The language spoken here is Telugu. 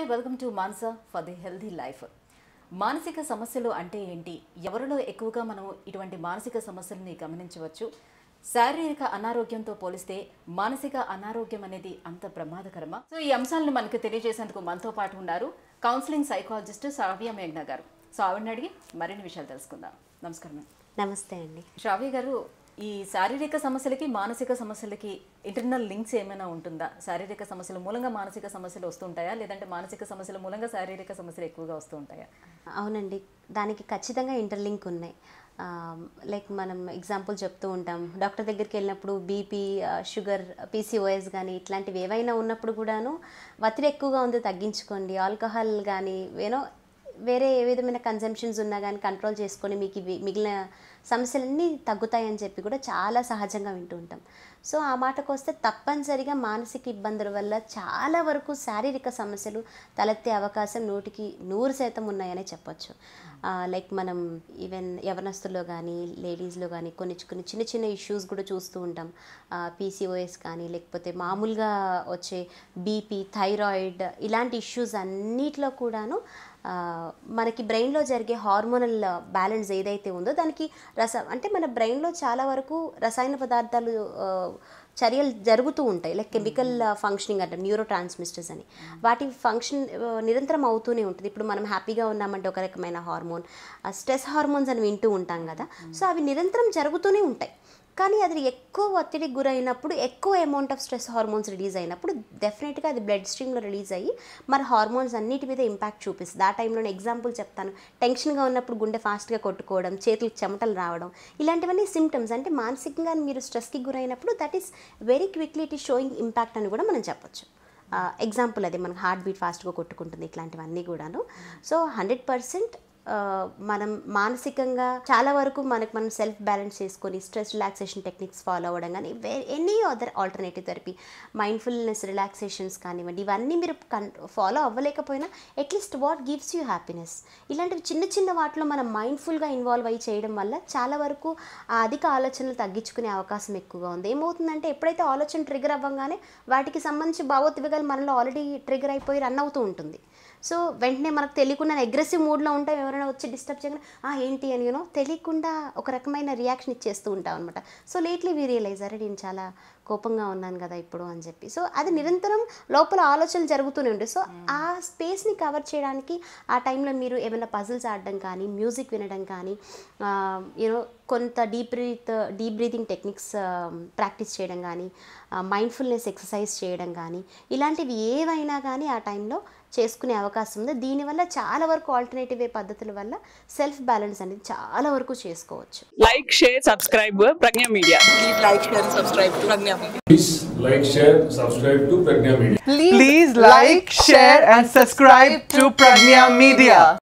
Welcome to Mansa for the healthy life మానసిక సమస్యలు అంటే ఏంటి ఎవరిలో ఎక్కువగా మనం ఇటువంటి మానసిక సమస్యల్ని గమనించవచ్చు శారీరక అనారోగ్యంతో పోలిస్తే మానసిక అనారోగ్యం అనేది అంత ప్రమాదకరమా సో ఈ అంశాలను మనకు తెలియజేసేందుకు మనతో పాటు ఉన్నారు కౌన్సిలింగ్ సైకాలజిస్ట్ శ్రావ్య మేఘ్నా గారు సో ఆవిడని అడిగి మరిన్ని విషయాలు తెలుసుకుందాం నమస్కారం మేడం. నమస్తే అండి శ్రావ్య గారు ఈ శారీరక సమస్యలకి మానసిక సమస్యలకి ఇంటర్నల్ లింక్స్ ఏమైనా ఉంటుందా శారీరక సమస్యల మూలంగా మానసిక సమస్యలు వస్తుంటాయా లేదంటే మానసిక సమస్యల మూలంగా శారీరక సమస్యలు ఎక్కువగా వస్తూ ఉంటాయా అవునండి దానికి ఖచ్చితంగా ఇంటర్లింక్ ఉన్నాయి లైక్ మనం ఎగ్జాంపుల్ చెప్తూ ఉంటాం డాక్టర్ దగ్గరికి వెళ్ళినప్పుడు బీపీ షుగర్ పీసీఓఎస్ కానీ ఇట్లాంటివి ఏవైనా ఉన్నప్పుడు కూడాను ఒత్తిడి ఎక్కువగా ఉంది తగ్గించుకోండి ఆల్కహాల్ కానీ ఏనో వేరే ఏ విధమైన కన్జంప్షన్స్ ఉన్నా కానీ కంట్రోల్ చేసుకొని మీకు ఇవి మిగిలిన సమస్యలన్నీ తగ్గుతాయని చెప్పి కూడా చాలా సహజంగా వింటూ ఉంటాం సో ఆ మాటకు వస్తే తప్పనిసరిగా మానసిక ఇబ్బందుల వల్ల చాలా వరకు శారీరక సమస్యలు తలెత్తే అవకాశం నూటికి నూరు శాతం ఉన్నాయనే చెప్పొచ్చు లైక్ మనం ఈవెన్ యవనస్తుల్లో కానీ లేడీస్లో కానీ కొన్ని కొన్ని చిన్న చిన్న ఇష్యూస్ కూడా చూస్తూ ఉంటాం పీసీఓఎస్ కానీ లేకపోతే మామూలుగా వచ్చే బీపీ థైరాయిడ్ ఇలాంటి ఇష్యూస్ అన్నిట్లో కూడాను ఆ, మనకి బ్రెయిన్లో జరిగే హార్మోనల్ బ్యాలెన్స్ ఏదైతే ఉందో దానికి రస అంటే మన బ్రెయిన్లో చాలా వరకు రసాయన పదార్థాలు ఆ, చర్యలు జరుగుతూ ఉంటాయి లైక్ కెమికల్ ఫంక్షనింగ్ అంటే న్యూరో ట్రాన్స్మిస్టర్స్ అని వాటి ఫంక్షన్ ఆ, నిరంతరం అవుతూనే ఉంటుంది ఇప్పుడు మనం హ్యాపీగా ఉన్నామంటే ఒక రకమైన హార్మోన్ స్ట్రెస్ హార్మోన్స్ అని వింటూ ఉంటాం కదా సో అవి నిరంతరం జరుగుతూనే ఉంటాయి కానీ అది ఎక్కువ ఒత్తిడికి గురైనప్పుడు ఎక్కువ amount of stress hormones release అయినప్పుడు డెఫినెట్గా అది బ్లడ్ స్ట్రీమ్లో రిలీజ్ అయ్యి మన హార్మోన్స్ అన్నిటి మీద ఇంపాక్ట్ చూపిస్తుంది ఆ టైంలో ఎగ్జాంపుల్ చెప్తాను టెన్షన్గా ఉన్నప్పుడు గుండె ఫాస్ట్గా కొట్టుకోవడం చేతులకు చెమటలు రావడం ఇలాంటివన్నీ సిమ్టమ్స్ అంటే మానసికంగా మీరు స్ట్రెస్కి గురైనప్పుడు that is very quickly it is showing impact అని కూడా మనం చెప్పొచ్చు ఎగ్జాంపుల్ అది మనకు హార్ట్ బీట్ ఫాస్ట్గా కొట్టుకుంటుంది ఇట్లాంటివన్నీ కూడాను సో హండ్రెడ్ పర్సెంట్ మనం మానసికంగా చాలా వరకు మనకు మనం సెల్ఫ్ బ్యాలెన్స్ చేసుకొని స్ట్రెస్ రిలాక్సేషన్ టెక్నిక్స్ ఫాలో అవ్వడం కానీ way any other alternative therapy mindfulness relaxations కానివ్వండి ఇవన్నీ మీరు కన్ ఫాలో అవ్వలేకపోయినా at least what gives you happiness ఇలాంటివి చిన్న చిన్న వాటిలో మనం మైండ్ఫుల్గా ఇన్వాల్వ్ అయ్యి చేయడం వల్ల చాలా వరకు ఆ అధిక ఆలోచనలు తగ్గించుకునే అవకాశం ఎక్కువగా ఉంది ఏమవుతుందంటే ఎప్పుడైతే ఆలోచన ట్రిగర్ అవ్వగానే వాటికి సంబంధించి భావోద్వేగాలు మనలో ఆల్రెడీ ట్రిగర్ అయిపోయి రన్ అవుతూ ఉంటుంది సో వెంటనే మనకు తెలియకుండా అగ్రెసివ్ మూడ్లో ఉంటాం ఎవరైనా వచ్చి డిస్టర్బ్ చేయగానే "ఆ, ఏంటి అని యూనో తెలియకుండా ఒక రకమైన రియాక్షన్ ఇచ్చేస్తూ ఉంటాం అనమాట సో లేట్లీ వీ రియలైజ్ అరే నేను చాలా కోపంగా ఉన్నాను కదా ఇప్పుడు అని చెప్పి సో అది నిరంతరం లోపల ఆలోచనలు జరుగుతూనే ఉంటాయి సో ఆ స్పేస్ని కవర్ చేయడానికి ఆ టైంలో మీరు ఏమైనా పజిల్స్ ఆడడం కానీ మ్యూజిక్ వినడం కానీ యూనో కొంత deep breath deep breathing techniques practice చేయడం కానీ మైండ్ఫుల్నెస్ ఎక్సర్సైజ్ చేయడం కానీ ఇలాంటివి ఏవైనా కానీ ఆ టైంలో చేసుకునే అవకాశం ఉంది దీనివల్ల చాలా వరకు ఆల్టర్నేటివ్ వే పద్ధతుల వల్ల సెల్ఫ్ బ్యాలెన్స్ అనేది చాలా వరకు చేసుకోవచ్చు like, share, subscribe Pragya Media. Please like, share, and subscribe to Pragya Media. Please like, share, subscribe to Pragna Media. Please like, share, and subscribe to Pragnya Media.